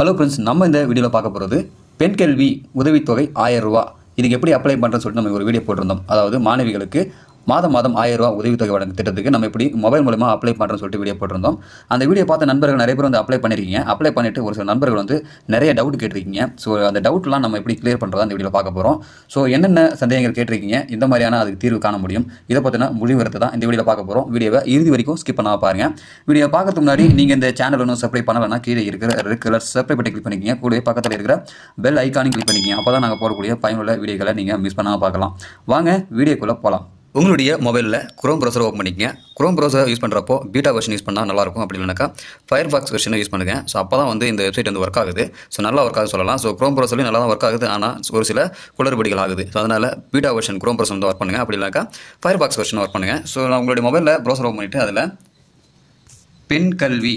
hello friends நம்ம இந்த வீடியோவில் பார்க்க போகிறது பெண் கல்வி உதவித்தொகை ஆயிரம் ரூபா இதுக்கு எப்படி அப்ளை பண்ணுறதுன்னு சொல்லிட்டு நம்ம ஒரு வீடியோ போட்டிருந்தோம் அதாவது மாணவிகளுக்கு மாதம் மாதம் ஆயிரம் ரூபா உதவித்தொகை வழங்கும் திட்டத்துக்கு நம்ம எப்படி மொபைல் மூலமா அப்ளை பண்ணுறோம்னு சொல்லிட்டு வீடியோ போட்டிருந்தோம் அந்த வீடியோ பார்த்த நண்பர்கள் நிறைய பேர் வந்து அப்ளை பண்ணியிருக்கீங்க அப்ளை பண்ணிட்டு ஒரு சில நண்பர்கள் வந்து நிறைய டவுட் கேட்டிருக்கீங்க ஸோ அந்த டவுட்லாம் நம்ம எப்படி கிளியர் பண்ணுறதா அந்த வீடியோ பார்க்க போகிறோம் ஸோ என்னென்ன சந்தேகங்கள் கேட்டிருக்கீங்க இந்த மாதிரியான அதுக்கு தீர்வு காண முடியும் இதை பற்றின முடிவுறதை தான் இந்த வீடியோவில் பார்க்க போகிறோம் வீடியோவை இறுதி வரைக்கும் ஸ்கிப் பண்ணாம பாருங்க வீடியோ பார்க்கறதுக்கு முன்னாடி நீங்கள் இந்த சேனல் ஒன்றும் சப்ஸ்கிரைப் பண்ணலைன்னா கீழே இருக்கிற ரெட் கலர் சப்ஸ்கிரைப் பட்டை கிளிக் பண்ணிக்கிங்க கூடவே பக்கத்தில் இருக்கிற பெல் ஐக்கானையும் கிளிக் பண்ணிக்கிங்க அப்போ தான் நாங்கள் போடக்கூடிய பயனுள்ள வீடியோக்களை நீங்கள் மிஸ் பண்ணாமல் பார்க்கலாம் வாங்க வீடியோக்குள்ளே போகலாம் உங்களுடைய மொபைலில் குரோம் ப்ரௌசர் ஓப்பன் பண்ணிக்கங்க குரோம் ப்ரௌசர் யூஸ் பண்ணுறப்போ பீட்டா வெர்ஷன் யூஸ் பண்ணால் நல்லாயிருக்கும் அப்படி இல்லைனாக்கா ஃபயர் பாக்ஸ் வெர்ஷனை யூஸ் பண்ணுங்க ஸோ அப்போ தான் வந்து இந்த வெப்சைட் வந்து ஒர்க் ஆகுது ஸோ நல்லா ஒர்க் ஆகுது சொல்லலாம் ஸோ குரோம் ப்ரௌசர்லையும் நல்லா தான் ஒர்க் ஆகுது ஆனால் ஒரு சில குளறுபடிகள் ஆகுது ஸோ அதனால் பீட்டா வெர்ஷன் குரோம் ப்ரௌசர் வந்து ஒர்க் பண்ணுங்கள் அப்படி இல்லைனாக்கா ஃபயர் பாக்ஸ் வெர்ஷன் ஒர்க் பண்ணுங்கள் ஸோ நான் உங்களுடைய மொபைலில் ப்ரௌசர் ஓப்பன் பண்ணிவிட்டு அதில் பெண் கல்வி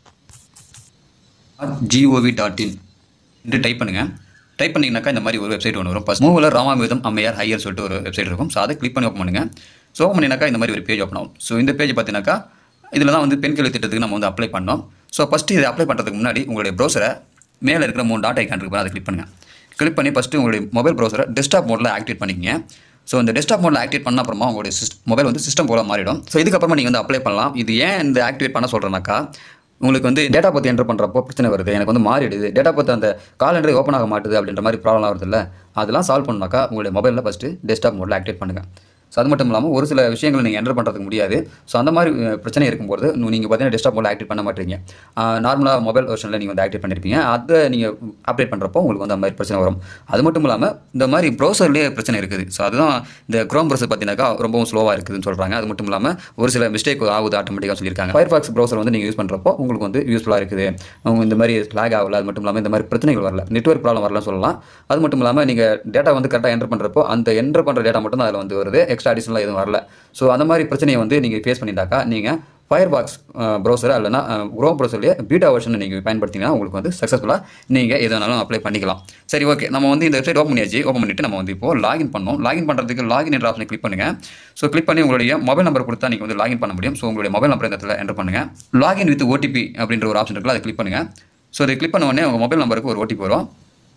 ஜிஓவி டாட் இன் என்று டைப் பண்ணுங்கள் டைப் பண்ணிங்கனாக்கா இந்த மாதிரி ஒரு வெப்சைட் ஒன்று வரும் ஃபஸ்ட் மூவில் ராமாமிர்தம் அம்மையார் ஹையர் சொல்லிட்டு ஒரு வெப்சைட் இருக்கும் ஸோ அதை கிளிக் பண்ணி ஓப்பன் பண்ணுங்கள் ஸோ ஓப்பன் பண்ணினாக்கா இந்த மாதிரி ஒரு பேஜ் ஓப்பன் ஆகும் ஸோ இந்த பேஜ் பார்த்தீங்கன்னாக்கா இதில் தான் வந்து பெண் கல்வி திட்டத்துக்கு நம்ம வந்து அப்ளை பண்ணோம் ஸோ ஃபஸ்ட்டு இதை அப்ளை பண்ணுறதுக்கு முன்னாடி உங்களுடைய ப்ரௌசரை மேலே இருக்கிற மூணு டாட் ஐக்கான் இருக்கு பாருங்க, அதை கிளிக் பண்ணுங்கள் கிளிக் பண்ணி ஃபஸ்ட்டு உங்களுடைய மொபைல் ப்ரௌசரை டெஸ்க்டாப் மோடில் ஆக்டிவேட் பண்ணிக்கங்க ஸோ இந்த டெஸ்க்டாப் மோடில் ஆக்டிவேட் பண்ண அப்புறமா உங்களுடைய சிஸ்ட் மொபைல் வந்து சிஸ்டம் போல மாறிடும் ஸோ இதுக்கப்புறமா நீங்கள் வந்து அப்ளை பண்ணலாம் இது ஏன் இந்த ஆக்டிவேட் பண்ண சொல்கிறேன்னாக்கா உங்களுக்கு வந்து டேட்டா பற்றி என்டர் பண்ணுறப்போ பிரச்சனை வருது எனக்கு வந்து மாறிடுது டேட்டா பற்றி அந்த காலண்டரே ஓப்பன் ஆக மாட்டுது அப்படின்ற மாதிரி ப்ராப்ளம் வருது இல்லை அதெல்லாம் சால்வ் பண்ணாக்கா உங்களுடைய மொபைலில் ஃபஸ்ட்டு டெஸ்க்டாப் மோடில் ஆக்டிவேட் பண்ணுங்கள் ஸோ அது மட்டும் இல்லாமல் ஒரு சில விஷயங்களை நீங்கள் என்டர் பண்ணுறதுக்கு முடியாது ஸோ அந்த மாதிரி அஹ், பிரச்சனை இருக்கும்போது நீங்கள் பார்த்தீங்கன்னா டெஸ்க்டாப் மோடில் ஆக்டிவேட் பண்ண மாட்டீங்க நார்மலாக மொபைல் வெர்ஷனில் நீங்கள் வந்து ஆக்டிவேட் பண்ணியிருப்பீங்க அதை நீங்கள் அப்டேட் பண்ணுறப்போ உங்களுக்கு வந்து அந்த மாதிரி பிரச்சனை வரும் அது மட்டும் இல்லாமல் இந்த மாதிரி ப்ரௌசர்லேயே பிரச்சனை இருக்குது ஸோ அதுதான் இந்த க்ரோம் ப்ரௌசர் பார்த்தீங்கன்னாக்கா ரொம்பவும் ஸ்லோவாக இருக்குதுன்னு சொல்கிறாங்க அது மட்டும் இல்லாமல் ஒரு சில மிஸ்டேக் ஆகுது ஆட்டோமேட்டிக்காக சொல்லியிருக்காங்க ஃபயர்பாக்ஸ் ப்ரௌசர் வந்து நீங்கள் யூஸ் பண்ணுறப்போ உங்களுக்கு வந்து யூஸ்ஃபுல்லாக இருக்குது அவங்க இந்த மாதிரி லாக் ஆகல அது மட்டும் இல்லாமல் இந்த மாதிரி பிரச்சனைகள் வரல நெட்வொர்க் ப்ராப்ளம் வரலன்னு சொல்லலாம் அது மட்டும் இல்லாமல் நீங்கள் டேட்டா வந்து கரெக்டாக என்டர் பண்ணுறப்போ அந்த என்டர் பண்ணுற டேட்டா மட்டும் தான் அதில் வந்து வருது எக்ஸ்ட்ரா அடிஷனலாக எதுவும் வரல ஸோ அந்த மாதிரி பிரச்சனையை வந்து நீங்கள் ஃபேஸ் பண்ணிட்டாக்கா நீங்கள் ஃபயர் பாக்ஸ் ப்ரௌசர் இல்லைனா குரோம் ப்ரௌசர்லேயே பீட்டா வெர்ஷனை நீங்கள் பயன்படுத்திங்கன்னா உங்களுக்கு வந்து சக்ஸஸ்ஃபுல்லாக நீங்கள் எது வேணாலும் அப்ளை பண்ணிக்கலாம் சரி ஓகே நம்ம வந்து இந்த வெப்சைட் ஓப்பன் பண்ணியாச்சு ஓப்பன் பண்ணிவிட்டு நம்ம வந்து இப்போ லாகின் பண்ணோம் லாகின் பண்ணுறதுக்கு லாகின் என்ற ஆப்ஷனை கிளிக் பண்ணுங்கள் ஸோ கிளிக் பண்ணி உங்களுடைய மொபைல் நம்பர் கொடுத்தா நீங்கள் வந்து லாகின் பண்ண முடியும் ஸோ உங்களுடைய மொபைல் நம்பர் இந்த இடத்துல என்டர் பண்ணுங்கள் லாகின் வித் ஓடிபி அப்படின்ற ஒரு ஆப்ஷன் இருக்குல்ல அதை கிளிக் பண்ணுங்கள் ஸோ அதை கிளிக் பண்ண உடனே உங்கள் மொபைல் நம்பருக்கு ஒரு ஓடிபி வரும்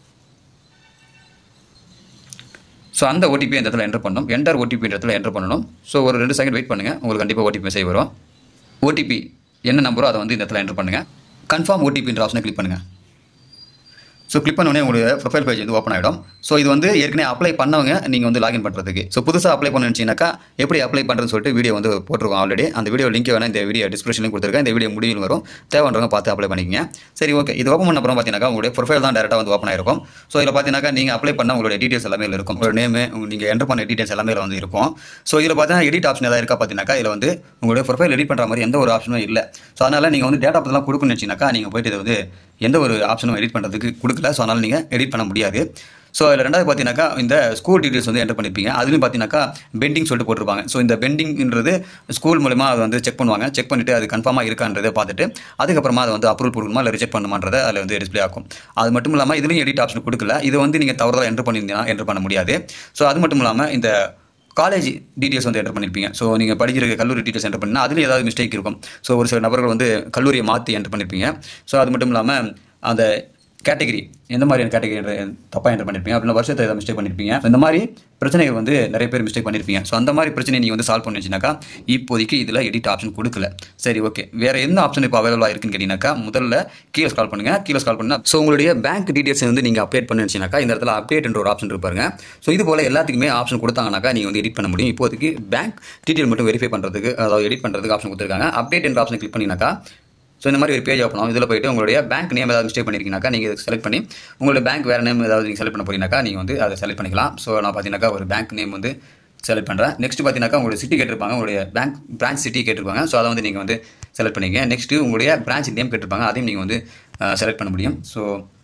ஸோ அந்த ஓடிபி இந்த இடத்துல என்டர் பண்ணணும் என்டர் ஓடிபி இடத்துல என்டர் பண்ணணும் ஸோ ஒரு ரெண்டு செகண்ட் வெயிட் பண்ணுங்கள் உங்களுக்கு கண்டிப்பாக ஓடிபி மெசேஜ் வரும் ஓடிபி என்ன நம்பரோ அதை வந்து இந்த இடத்துல என்டர் பண்ணுங்கள் கன்ஃபார்ம் ஓடிபின்ற ஆப்ஷனை கிளிக் பண்ணுங்கள் ஸோ கிளிக் பண்ண உடனே உங்களுடைய ப்ரொஃபைல் பேஜ் வந்து ஓப்பன் ஆகிடும் ஸோ இது வந்து ஏற்கனவே அப்ளை பண்ணவங்க நீங்கள் வந்து லாகின் பண்ணுறதுக்கு ஸோ புதுசாக அப்ளை பண்ண நினச்சிங்கனாக்கா எப்படி அப்ளை பண்ணுறதுன்னு சொல்லிட்டு வீடியோ வந்து போட்டிருக்கோம் ஆல்ரெடி அந்த வீடியோ லிங்க் வேணால் இந்த வீடியோ டிஸ்கிரிப்ஷனில் கொடுத்துருக்கேன் இந்த வீடியோ முடிவில் வரும் தேவைன்றவங்க பார்த்து அப்ளை பண்ணிக்கங்க சரி ஓகே இது ஓப்பன் பண்ண அப்புறம் பார்த்தீங்கன்னா உங்களுடைய ப்ரொஃபைல் தான் டேரெக்டாக வந்து ஓப்பன் ஆயிருக்கும் ஸோ இதில் பார்த்தீங்கன்னா நீங்கள் அப்ளை பண்ண உங்களுடைய டீட்டெயில்ஸ் எல்லாமே இதுல இருக்கும் உங்களோட நேமு நீங்கள் என்டர் பண்ண டீட்டெயில்ஸ் எல்லாமே இதுல வந்து இருக்கும் ஸோ இதில் பார்த்தீங்கன்னா எடிட் ஆப்ஷன் ஏதாவது இருக்கா பார்த்தீங்கன்னாக்கா இதில் வந்து உங்களுடைய ப்ரொஃபைல் எடிட் பண்ணுற மாதிரி எந்த ஒரு ஆப்ஷனும் இல்லை ஸோ அதனால் நீங்கள் வந்து டேட்டா பற்றிலாம் கொடுக்கணும்னு வச்சிங்கனாக்கா நீங்கள் போயிட்டு இதை வந்து எந்த ஒரு ஆப்ஷனும் எடிட் பண்ணுறதுக்கு கொடுக்கல ஸோ அதனால் நீங்கள் எடிட் பண்ண முடியாது ஸோ அதில் ரெண்டாவது பார்த்தீங்கன்னாக்கா இந்த ஸ்கூல் டீட்டெயில்ஸ் வந்து என்டர் பண்ணியிருப்பீங்க அதுலேயும் பார்த்தீங்கன்னாக்கா பெண்டிங் சொல்லிட்டு போட்டிருப்பாங்க ஸோ இந்த பெண்டிங்ன்றது ஸ்கூல் மூலமா அதை வந்து செக் பண்ணுவாங்க செக் பண்ணிவிட்டு அது கன்ஃபார்மாக இருக்கான்றதை பார்த்துட்டு அதுக்கப்புறமா அதை வந்து அப்ரூவல் கொடுக்கணுமா இல்லை ரிஜெக்ட் பண்ணுமான்றதை அதில் வந்து டிஸ்ப்ளே ஆகும் அது மட்டும் இல்லாமல் இதுலேயும் எடிட் ஆப்ஷன் கொடுக்கல இது வந்து நீங்கள் தவறுதலாக என்டர் பண்ணியிருந்தீங்கன்னா என்டர் பண்ண முடியாது ஸோ அது மட்டும் இல்லாமல் இந்த காலேஜ் டீட்டெயில்ஸ் வந்து என்டர் பண்ணியிருப்பீங்க ஸோ நீங்கள் படிக்கிற கல்லூரி டீட்டெயில்ஸ் என்டர் பண்ணால் அதுலேயும் ஏதாவது மிஸ்டேக் இருக்கும் ஸோ ஒரு சில நபர்கள் வந்து கல்லூரியை மாற்றி என்டர் பண்ணியிருப்பீங்க ஸோ அது மட்டும் இல்லாமல் அந்த கேட்டகரி எந்த மாதிரியான கேட்டகரி தப்பாக என்டர் பண்ணியிருப்பீங்க அப்படின்னா வருஷத்தை ஏதாவது மிஸ்டேக் பண்ணியிருப்பீங்க இந்த மாதிரி பிரச்சனைகள் வந்து நிறைய பேர் மிஸ்டேக் பண்ணியிருப்பீங்க ஸோ அந்த மாதிரி பிரச்சனையை நீங்கள் வந்து சால்வ் பண்ணி வச்சுனாக்கா இப்போதைக்கு இதில் எடிட் ஆப்ஷன் கொடுக்கல சரி ஓகே வேறு எந்த ஆப்ஷன் இப்போ அவைலபிளாக இருக்குன்னு கேட்டிங்கனாக்கா முதல்ல கீழே ஸ்கால் பண்ணுங்கள் கீழே ஸ்கால் பண்ணால் ஸோ உங்களுடைய பேங்க் டீட்டெயில்ஸ் வந்து நீங்கள் அப்டேட் பண்ணி வச்சுனாக்கா இந்த இடத்துல அப்டேட்ன்ற ஒரு ஆப்ஷன் இருப்பாருங்க ஸோ இது போல் எல்லாத்துக்குமே ஆப்ஷன் கொடுத்தாங்கனாக்கா நீங்கள் வந்து எடிட் பண்ண முடியும் இப்போதைக்கு பேங்க் டீட்டெயில் மட்டும் வெரிஃபை பண்ணுறதுக்கு அதாவது எடிட் பண்ணுறதுக்கு ஆப்ஷன் கொடுத்துருக்காங்க அப்டேட் என்ற ஆப்ஷன் கிளிக் பண்ணினாக்கா ஸோ இந்த மாதிரி ஒரு பேஜ் ஓப்பன் ஆகும் இதில் போயிட்டு உங்களுடைய பேங்க் நேம் ஏதாவது மிஸ்டேக் பண்ணியிருக்கீங்கனாக்கா நீங்கள் இதை செலக்ட் பண்ணி உங்களுடைய பேங்க் வேறு நேம் ஏதாவது நீங்கள் செலக்ட் பண்ண போறீங்கனாக்கா நீங்கள் வந்து அதை செலக்ட் பண்ணிக்கலாம் ஸோ நான் பார்த்தீங்கன்னாக்கா ஒரு பேங்க் நேம் வந்து செலக்ட் பண்ணுறேன் நெக்ஸ்ட் பார்த்தீங்கன்னாக்கா உங்களுடைய சிட்டி கேட்டிருப்பாங்க உங்களுடைய பேங்க் பிரான்ச் சிட்டி கேட்டிருப்பாங்க ஸோ அதை வந்து நீங்கள் வந்து செலக்ட் பண்ணிங்க நெக்ஸ்ட்டு உங்களுடைய பிரான்ச் நேம் கேட்டிருப்பாங்க அதையும் நீங்கள் வந்து செலக்ட் பண்ண முடியும் so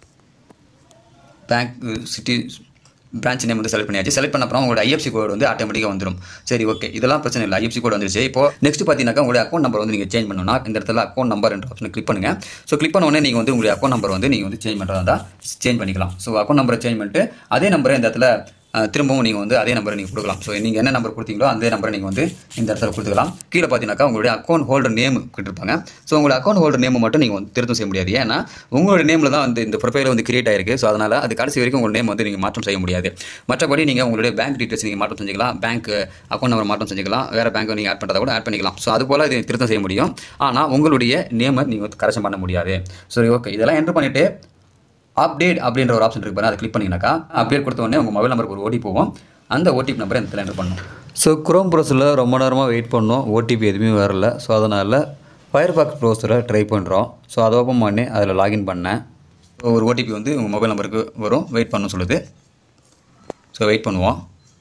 bank city branch name வந்து செலக்ட் பண்ணியாச்சு செலக்ட் பண்ண அப்புறம் உங்களோட ஐஎஃப்சி கோட் வந்து ஆட்டோமேட்டிக்காக வந்துடும் சரி ஓகே இதெல்லாம் பிரச்சனை இல்லை ஐஎஃப்சி கோட் வந்துருச்சு இப்போ நெக்ஸ்ட் பார்த்தீங்கன்னா உங்களுடைய அக்கௌண்ட் நம்பர் வந்து நீங்கள் சேஞ்ச் பண்ணணும்னா இந்த இடத்துல அக்கௌண்ட் நம்பர் என்ற ஆப்ஷனை கிளிக் பண்ணுங்க ஸோ கிளிக் பண்ண உடனே நீங்கள் வந்து உங்களுடைய அக்கௌண்ட் நம்பர் வந்து நீங்கள் வந்து சேஞ்ச் பண்ணுறதா இருந்தால் சேஞ்ச் பண்ணிக்கலாம் ஸோ அக்கௌண்ட் நம்பரை சேஞ்ச் பண்ணிட்டு அதே நம்பரை இந்த இடத்துல அஹ், திரும்பவும் நீங்கள் வந்து அதே நம்பரை நீங்கள் கொடுக்கலாம் ஸோ நீங்கள் என்ன நம்பர் கொடுத்தீங்களோ அதே நம்பரை நீங்கள் வந்து இந்த இடத்துல கொடுத்துக்கலாம் கீழே பார்த்தீங்கன்னாக்கா உங்களுடைய அக்கௌண்ட் ஹோல்டர் நேம் கொடுத்துருப்பாங்க ஸோ உங்களுடைய அக்கௌண்ட் ஹோல்டர் நேம் மட்டும் நீங்கள் வந்து திருத்தம் செய்ய முடியாது ஏன்னா உங்களுடைய நேமில் தான் வந்து இந்த ப்ரொஃபைல் வந்து கிரியேட் ஆயிருக்கு ஸோ அதனால் அது கடைசி வரைக்கும் உங்கள் நேம் வந்து நீங்கள் மாற்றம் செய்ய முடியாது மற்றபடி நீங்கள் உங்களுடைய பேங்க் டீட்டெயில்ஸ் நீங்கள் மாற்றம் செஞ்சுக்கலாம் பேங்க் அக்கௌண்ட் நம்பர் மாற்றம் செஞ்சுக்கலாம் வேறு பேங்க் நீங்கள் ஆட் பண்ணுறத கூட ஆட் பண்ணிக்கலாம் ஸோ அது போல் இது திருத்தம் செய்ய முடியும் ஆனால் உங்களுடைய நேமை நீங்கள் வந்து கரெக்ஷன் பண்ண முடியாது சரி ஓகே இதெல்லாம் என்ட்ரு பண்ணிவிட்டு அப்டேட் அப்படின்ற ஒரு ஆப்ஷன் இருக்கு பாருங்க அதை கிளிக் பண்ணிங்கனாக்கா அப்டேட் கொடுத்த உடனே உங்கள் மொபைல் நம்பருக்கு ஒரு ஓடி போவோம் அந்த ஓடிபி நம்பரை இந்த என்ட்ரு பண்ணணும் ஸோ குரோம் ப்ரௌசரில் ரொம்ப நேரமாக வெயிட் பண்ணோம் ஓடிபி எதுவுமே வரல ஸோ அதனால் ஃபயர்பாக்ஸ் ப்ரௌசரை ட்ரை பண்ணுறோம் ஸோ அதை ஓப்பன் பண்ணி அதில் லாகின் பண்ணேன் ஒரு ஓடிபி வந்து உங்கள் மொபைல் நம்பருக்கு வரும் வெயிட் பண்ண சொல்லுது ஸோ வெயிட் பண்ணுவோம்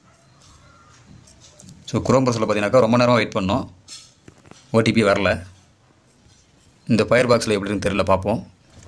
ஸோ குரோம் ப்ரௌசரில் பார்த்தீங்கன்னாக்கா ரொம்ப நேரம் வெயிட் பண்ணோம் ஓடிபி வரல இந்த ஃபயர் பாக்ஸில் எப்படின்னு தெரியல பார்ப்போம்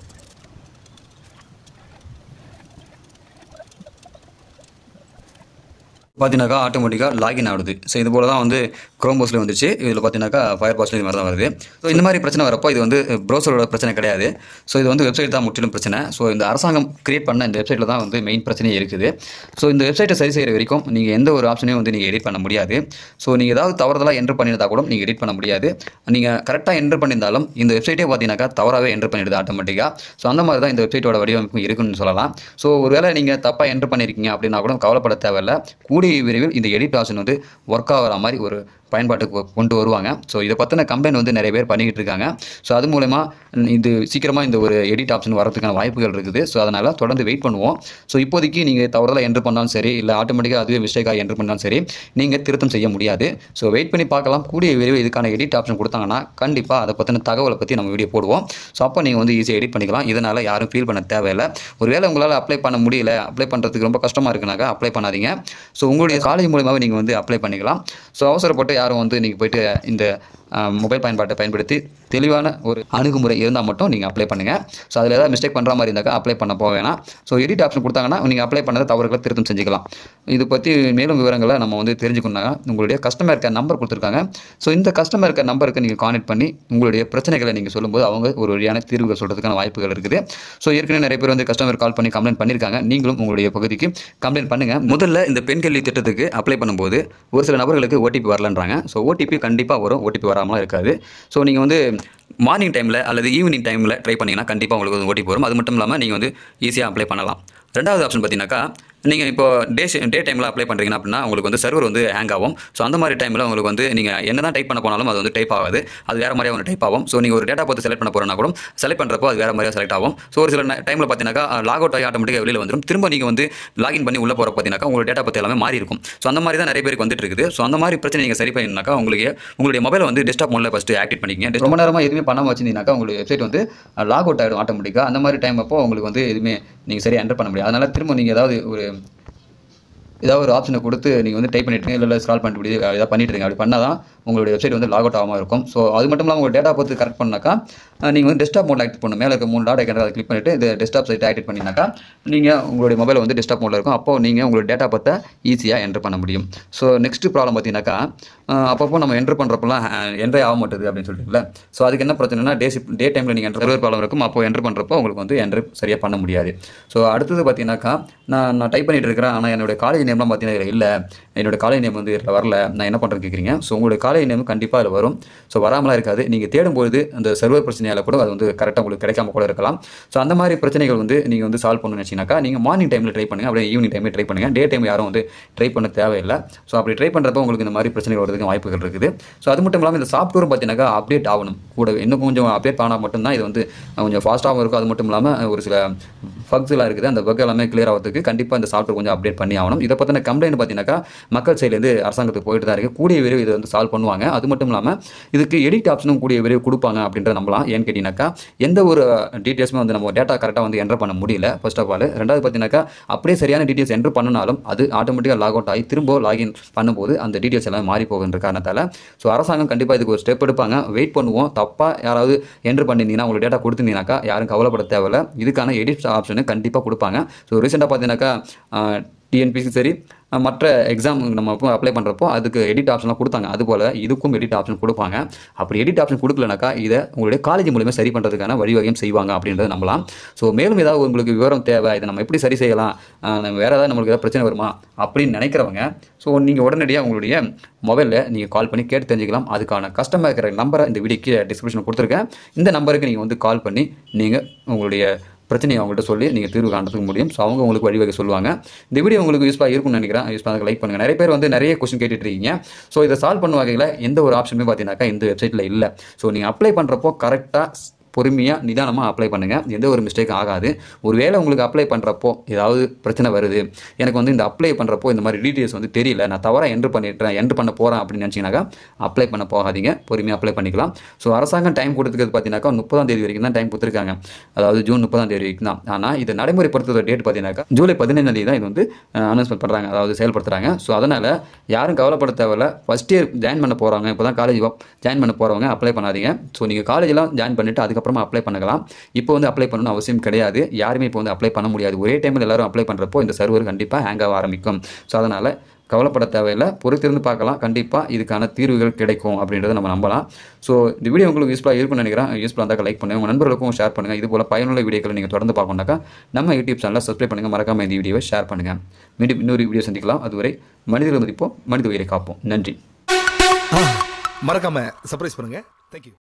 பார்த்தீங்கன்னாக்கா ஆட்டோமேட்டிக்காக லாகின் ஆகுது ஸோ இது போல தான் வந்து க்ரோம் ப்ரௌசரில் வந்துச்சு இதில் பார்த்தீங்கன்னாக்கா ஃபயர் பாக்ஸில் இது மாதிரி தான் வருது ஸோ இந்த மாதிரி பிரச்சனை வரப்போ இது வந்து ப்ரௌசரோட பிரச்சனை கிடையாது ஸோ இது வந்து வெப்சைட் தான் முற்றிலும் பிரச்சனை ஸோ இந்த அரசாங்கம் கிரியேட் பண்ண இந்த வெப்சைட்டில் தான் வந்து மெயின் பிரச்சனையே இருக்குது ஸோ இந்த வெப்சைட்டை சரி செய்கிற வரைக்கும் நீங்கள் எந்த ஒரு ஆப்ஷனையும் வந்து நீங்கள் எடிட் பண்ண முடியாது ஸோ நீங்கள் ஏதாவது தவறுதலாக என்ட்ரு பண்ணியிருந்தா கூட நீங்கள் எடிட் பண்ண முடியாது நீங்கள் கரெக்டாக என்ட்ரு பண்ணியிருந்தாலும் இந்த வெப்சைட்டே பார்த்தீங்கன்னாக்கா தவறாகவே என்ட்ரு பண்ணிடுது ஆட்டோமேட்டிக்காக ஸோ அந்த மாதிரி தான் இந்த வெப்சைட்டோட வடிவமைப்பு இருக்குன்னு சொல்லலாம் ஸோ ஒருவேளை நீங்கள் தப்பாக என்ட்ரு பண்ணியிருக்கீங்க அப்படின்னா கூட கவலைப்பட தேவையில்ல கூடிய விரைவில் இந்த எடிட் ஆப்ஷன் வந்து ஒர்க் ஆகிற மாதிரி ஒரு பயன்பாட்டுக்கு கொ- கொண்டு வருவாங்க ஸோ இதை பற்றின கம்ப்ளைண்ட் வந்து நிறைய பேர் பண்ணிக்கிட்டு இருக்காங்க ஸோ அது மூலமா ம், இது சீக்கிரமாக இந்த ஒரு எடிட் ஆப்ஷன் வரதுக்கான வாய்ப்புகள் இருக்குது ஸோ அதனால் தொடர்ந்து வெயிட் பண்ணுவோம் ஸோ இப்போதைக்கு நீங்கள் தவறுதலாக என்ட்ரு பண்ணாலும் சரி இல்லை ஆட்டோமேட்டிக்காக அதுவே மிஸ்டேக்காக என்ட்ரு பண்ணாலும் சரி நீங்கள் திருத்தம் செய்ய முடியாது ஸோ வெயிட் பண்ணி பார்க்கலாம் கூடிய விரைவில் இதுக்கான எடிட் ஆப்ஷன் கொடுத்தாங்கன்னா கண்டிப்பாக அதை பற்றின தகவலை பற்றி நம்ம வீடியோ போடுவோம் ஸோ அப்போ நீங்கள் வந்து ஈஸியாக எடிட் பண்ணிக்கலாம் இதனால் யாரும் ஃபீல் பண்ண தேவையில்லை ஒருவேளை உங்களால் அப்ளை பண்ண முடியல அப்ளை பண்ணுறதுக்கு ரொம்ப கஷ்டமாக இருக்குனாக்கா அப்ளை பண்ணாதீங்க ஸோ உங்களுடைய காலேஜ் மூலியமாகவே நீங்கள் வந்து அப்ளை பண்ணிக்கலாம் ஸோ அவசரப்பட்டு யாரும் வந்து நீங்கள் போயிட்டு இந்த மொபைல் பயன்பாட்டை பயன்படுத்தி தெளிவான ஒரு அணுகுமுறை இருந்தால் மட்டும் நீங்கள் அப்ளை பண்ணுங்கள் ஸோ அதில் ஏதாவது மிஸ்டேக் பண்ணுற மாதிரி இருந்தாக்கா அப்ளை பண்ண போக வேணாம் ஸோ எடிட் ஆப்ஷன் கொடுத்தாங்கன்னா நீங்கள் அப்ளை பண்ணதை தவறுகளை திருத்தம் செஞ்சுக்கலாம் இது பற்றி மேலும் விவரங்களை நம்ம வந்து தெரிஞ்சுக்கணும்னா உங்களுடைய கஸ்டமர் கேர் நம்பர் கொடுத்துருக்காங்க ஸோ இந்த கஸ்டமர் கேர் நம்பருக்கு நீங்கள் கான்டெக்ட் பண்ணி உங்களுடைய பிரச்சனைகளை நீங்கள் சொல்லும்போது அவங்க ஒரு வழியான தீர்வுகள் சொல்கிறதுக்கான வாய்ப்புகள் இருக்குது ஸோ ஏற்கனவே நிறைய பேர் வந்து கஸ்டமர் கால் பண்ணி கம்ப்ளைண்ட் பண்ணியிருக்காங்க நீங்களும் உங்களுடைய பகுதிக்கு கம்ப்ளைண்ட் பண்ணுங்கள் முதல்ல இந்த பெண் கல்வி திட்டத்துக்கு அப்ளை பண்ணும்போது ஒரு சில நபர்களுக்கு ஓடிபி வரலன்றாங்க ஸோ ஓடிபி கண்டிப்பாக வரும் ஓடிபி வராமலாம் இருக்காது ஸோ நீங்கள் வந்து மார்னிங் டைமில் அல்லது ஈவினிங் டைமில் ட்ரை பண்ணிங்கன்னா கண்டிப்பாக உங்களுக்கு வந்து ஓடிபி வரும் அது மட்டும் இல்லாமல் நீங்கள் வந்து ஈஸியாக அப்ளை பண்ணலாம் ரெண்டாவது ஆப்ஷன் பார்த்தீங்கன்னாக்கா நீங்கள் இப்போ டே டே டைமில் அப்ளை பண்ணுறீங்க அப்படின்னா உங்களுக்கு வந்து சர்வர் வந்து ஹேங் ஆகும் ஸோ அந்த மாதிரி டைமில் உங்களுக்கு வந்து நீங்கள் என்ன தான் டைப் பண்ண போனாலும் அது வந்து டைப் ஆகாது அது வேறு மாதிரியாக ஒன்று டைப் ஆகும் ஸோ நீங்கள் ஒரு டேட்டா பார்த்து செலக்ட் பண்ண போகிறனா கூட செலக்ட் பண்ணுறப்போ அது வேறு மாதிரியாக செலக்ட் ஆகும் ஸோ ஒரு சில டைமில் பார்த்தீங்கன்னாக்கா லாக் அவுட் ஆகி ஆட்டோமேட்டிக்காக வெளியில் வந்துடும் திரும்ப நீங்கள் வந்து லாகின் பண்ணி உள்ளே போகிற பார்த்தீங்கன்னாக்கா உங்களோட டேட்டா பற்றி எல்லாமே மாறி இருக்கும் ஸோ அந்த மாதிரி தான் நிறைய பேருக்கு வந்துட்டு இருக்குது ஸோ அந்த மாதிரி பிரச்சனை நீங்கள் சரி பண்ணினாக்கா உங்களுக்கு உங்களுடைய மொபைலை வந்து டெஸ்க்டாப் மோடில் ஃபஸ்ட்டு ஆக்டிவேட் பண்ணிக்கங்க ரொம்ப நேரமாக எதுவுமே பண்ணாமல் வச்சிருந்தீங்கன்னாக்கா உங்களுக்கு வெப்சைட் வந்து லாக் அவுட் ஆகிடும் ஆட்டோமேட்டிக்காக அந்த மாதிரி டைம் அப்போ உங்களுக்கு வந்து எதுவுமே நீங்கள் சரியாக என்டர் பண்ண முடியாது அதனால் திரும்ப நீங்கள் ஏதாவது ஒரு ஏதாவது ஒரு ஆப்ஷனை கொடுத்து நீங்கள் வந்து டைப் பண்ணிட்டு இல்லை ஸ்க்ரால் பண்ணிட்டு இப்படி ஏதாவது பண்ணிட்டு இருங்க அப்படி பண்ணால் தான் உங்களுடைய வெப்சைட் வந்து லாக் அவுட் ஆகாமல் இருக்கும் ஸோ அது மட்டும் இல்லாமல் உங்கள் டேட்டா பார்த்து கரெக்ட் பண்ணாக்கா நீங்கள் வந்து டெஸ்க்டாப் மோடில் ஆக்டிவ் பண்ணணும் மேலே இருக்க மூணு டாட் ஐக்கன் அதை கிளிக் பண்ணிட்டு இது டெஸ்க்டாப் சைட் ஆக்டிவ் பண்ணினாக்கா நீங்கள் உங்களுடைய மொபைல் வந்து டெஸ்க்டாப் மோடில் இருக்கும் அப்போ நீங்கள் உங்களுடைய டேட்டா பார்த்து ஈஸியாக என்டர் பண்ண முடியும் ஸோ நெக்ஸ்ட் ப்ராப்ளம் பார்த்தீங்கன்னாக்கா அஹ் அப்பப்போ நம்ம என்டர் பண்ணுறப்பெல்லாம் என்ட்ரே ஆக மாட்டுது அப்படின்னு சொல்லிட்டுல ஸோ அதுக்கு என்ன பிரச்சனைனா டே டே டைமில் நீங்கள் என்டர் சர்வர் ப்ராப்ளம் இருக்கும் அப்போ என்டர் பண்ணுறப்போ உங்களுக்கு வந்து என்டர் சரியாக பண்ண முடியாது ஸோ அடுத்தது பார்த்தீங்கன்னாக்கா நான் நான் டைப் பண்ணிட்டு இருக்கிறேன் ஆனால் என்னுடைய காலேஜ் நேம்லாம் பார்த்தீங்கன்னா இதில் இல்லை என்னோட காலேஜ் நேம் வந்து இதில் வரல நான் என்ன பண்ணுறேன்னு கேட்குறீங்க ஸோ உங்களுடைய காலேஜ் நேம் கண்டிப்பாக அதில் வரும் ஸோ வராமலாம் இருக்காது நீங்கள் தேடும்போது அந்த சர்வர் பிரச்சனையால் கூட அது வந்து கரெக்டாக உங்களுக்கு கிடைக்காம கூட இருக்கலாம் ஸோ அந்த மாதிரி பிரச்சனைகள் வந்து நீங்கள் வந்து சால்வ் பண்ணணும்னு நினச்சிங்கனாக்கா நீங்கள் மார்னிங் டைமில் ட்ரை பண்ணுங்கள் அப்படியே ஈவினிங் டைமில் ட்ரை பண்ணுங்கள் டே டைம் யாரும் வந்து ட்ரை பண்ண தேவையில்லை ஸோ அப்படி ட்ரை பண்ணுறப்போ உங்களுக்கு இந்த மாதிரி பிரச்சனைகள் வரதுக்கு வாய்ப்புகள் இருக்குது ஸோ அது மட்டும் இல்லாமல் இந்த சாஃப்ட்வேர் பார்த்தீங்கன்னாக்கா அப்டேட் ஆகணும் கூட இன்னும் கொஞ்சம் அப்டேட் ஆனால் மட்டும்தான் இது வந்து கொஞ்சம் ஃபாஸ்ட்டாகவும் இருக்கும் அது மட்டும் இல்லாமல் ஒரு சில ஃபக்ஸ்லாம் இருக்குது அந்த பக் எல்லாமே கிளியர் ஆகிறதுக்கு கண்டிப்பாக இந்த சாஃப்ட்வேர் கொஞ்சம் அப்டேட் பண்ணி ஆகணும் இதை பற்றின கம்ப்ளைண்ட் பார்த்தீங்கன்னாக்கா மக்கள் சைட்லேருந்து அரசாங்கத்துக்கு போயிட்டு தான் இருக்குது கூடிய விரைவு இதை வந்து சால்வ் பண்ணுவாங்க அது மட்டும் இல்லாமல் இதுக்கு எடிட் ஆப்ஷனும் கூடிய விரைவு கொடுப்பாங்க அப்படின்ற நம்பலாம் ஏன்னு கேட்டிங்கனாக்கா எந்த ஒரு டீட்டெயில்ஸுமே வந்து நம்ம டேட்டா கரெக்டாக வந்து என்டர் பண்ண முடியல ஃபர்ஸ்ட் ஆஃப் ஆல் ரெண்டாவது பார்த்தீங்கன்னாக்கா அப்படியே சரியான டீட்டெயில்ஸ் என்டர் பண்ணனாலும் அது ஆட்டோமேட்டிக்காக லாக் அவுட் ஆகி திரும்ப லாகின் பண்ணும்போது அந்த டீட்டெயில்ஸ் எல்லாம் மாறி போகுன்ற காரணத்தால் ஸோ அரசாங்கம் கண்டிப்பாக இதுக்கு ஒரு ஸ்டெப் எடுப்பாங்க வெயிட் பண்ணுவோம் தப்பாக யாராவது என்டர் பண்ணியிருந்தீங்கன்னா உங்களுக்கு டேட்டா கொடுத்துருந்தீங்கன்னாக்கா யாரும் கவலைப்பட தேவையில்ல இதுக்கான எடிட் ஆப்ஷனு கண்டிப்பாக கொடுப்பாங்க ஸோ ரீசெண்டாக பார்த்தீங்கன்னாக்கா டிஎன்பிசி சரி அஹ், மற்ற எக்ஸாம் நம்ம அப்ளை பண்ணுறப்போ அதுக்கு எடிட் ஆப்ஷன்லாம் கொடுத்தாங்க அதுபோல் இதுக்கும் எடிட் ஆப்ஷன் கொடுப்பாங்க அப்படி எடிட் ஆப்ஷன் கொடுக்கலனாக்கா இதை உங்களுடைய காலேஜ் மூலியமாக சரி பண்ணுறதுக்கான வழிவகையும் செய்வாங்க அப்படின்றத நம்பலாம் ஸோ மேலும் ஏதாவது உங்களுக்கு விவரம் தேவை இதை நம்ம எப்படி சரி செய்யலாம் அஹ், நம்ம வேறு ஏதாவது நம்மளுக்கு ஏதாவது பிரச்சனை வருமா அப்படின்னு நினைக்கிறவங்க ஸோ நீங்கள் உடனடியாக உங்களுடைய மொபைலில் நீங்கள் கால் பண்ணி கேட்டு தெரிஞ்சுக்கலாம் அதுக்கான கஸ்டமர் இருக்கிற நம்பரை இந்த வீடியோக்கு டிஸ்கிரிப்ஷன் கொடுத்துருக்கேன் இந்த நம்பருக்கு நீங்கள் வந்து கால் பண்ணி நீங்கள் உங்களுடைய பிரச்சனையை அவங்கள்ட்ட சொல்லி நீங்கள் தீர்வு காண்றதுக்கு முடியும் ஸோ அவங்க உங்களுக்கு வழிவகை சொல்லுவாங்க இந்த வீடியோ உங்களுக்கு யூஸ்ஃபாக இருக்கும்னு நினைக்கிறேன் யூஸ் பண்ணதுக்கு லைக் பண்ணுங்கள் நிறைய பேர் வந்து நிறைய கொஸ்டின் கேட்டுட்டு இருக்கீங்க ஸோ இதை சால்வ் பண்ண வகையில் எந்த ஒரு ஆப்ஷனுமே பார்த்தீங்கன்னாக்கா இந்த வெப்சைட்டில் இல்லை ஸோ நீங்கள் அப்ளை பண்ணுறப்போ கரெக்டாக பொறுமையாக நிதானமாக அப்ளை பண்ணுங்கள் எந்த ஒரு மிஸ்டேக் ஆகாது ஒருவேளை உங்களுக்கு அப்ளை பண்ணுறப்போ ஏதாவது பிரச்சனை வருது எனக்கு வந்து இந்த அப்ளை பண்ணுறப்போ இந்த மாதிரி டீட்டெயில்ஸ் வந்து தெரியல நான் தவறாக என்ட்ரு பண்ணிட்டேன் என்ட்ரு பண்ண போகிறேன் அப்படின்னு நினச்சிங்கனாக்கா அப்ளை பண்ண போகாதீங்க பொறுமையாக அப்ளை பண்ணிக்கலாம் ஸோ அரசாங்கம் டைம் கொடுத்துக்கிறது பார்த்தீங்கன்னாக்கா முப்பதாம் தேதி வரைக்கும் தான் டைம் கொடுத்துருக்காங்க அதாவது ஜூன் முப்பதாம் தேதி வரைக்கும் தான் ஆனால் இதை நடைமுறைப்படுத்துகிற டேட் பார்த்தீங்கன்னாக்கா ஜூலை பதினைஞ்சாம் தேதி தான் இது வந்து அனௌன்ஸ்மெண்ட் பண்ணுறாங்க அதாவது செயல்படுத்துகிறாங்க ஸோ அதனால் யாரும் கவலைப்பட தேவையில்ல ஃபஸ்ட் இயர் ஜாயின் பண்ண போகிறவங்க இப்போ தான் காலேஜ் ஜாயின் பண்ண போகிறவங்க அப்ளை பண்ணாதீங்க ஸோ நீங்கள் காலேஜெலாம் ஜாயின் பண்ணிவிட்டு அதுக்கப்புறமா அப்ளை பண்ணலாம் இப்போ வந்து அப்ளை பண்ணணும் அவசியம் கிடையாது யாருமே இப்போ வந்து அப்ளை பண்ண முடியாது ஒரே டைமில் எல்லாரும் அப்ளை பண்ணுறப்போ இந்த சர்வர் கண்டிப்பாக ஹேங் ஆக ஆரம்பிக்கும் ஸோ அதனால் கவலைப்பட தேவையில்லை பொறுத்திருந்து பார்க்கலாம் கண்டிப்பாக இதுக்கான தீர்வுகள் கிடைக்கும் அப்படின்றத நம்ம நம்பலாம் ஸோ இந்த வீடியோ உங்களுக்கு யூஸ்ஃபுல்லாக இருக்கும்னு நினைக்கிறேன் யூஸ்ஃபுல்லாக இருந்தால் லைக் பண்ணுங்கள் உங்கள் நண்பர்களுக்கும் ஷேர் பண்ணுங்கள் இது போல் பயனுள்ள வீடியோக்களை நீங்கள் தொடர்ந்து பார்க்கணுன்னாக்கா நம்ம யூடியூப் சேனலை சப்ஸ்கிரைப் பண்ணுங்கள் மறக்காம இந்த வீடியோவை ஷேர் பண்ணுங்கள் மீண்டும் இன்னொரு வீடியோ சந்திக்கலாம் அதுவரை மனிதர்கள் மதிப்போம் மனித உயிரை காப்போம் நன்றி மறக்காம சர்ப்ரைஸ் பண்ணுங்க தேங்க்யூ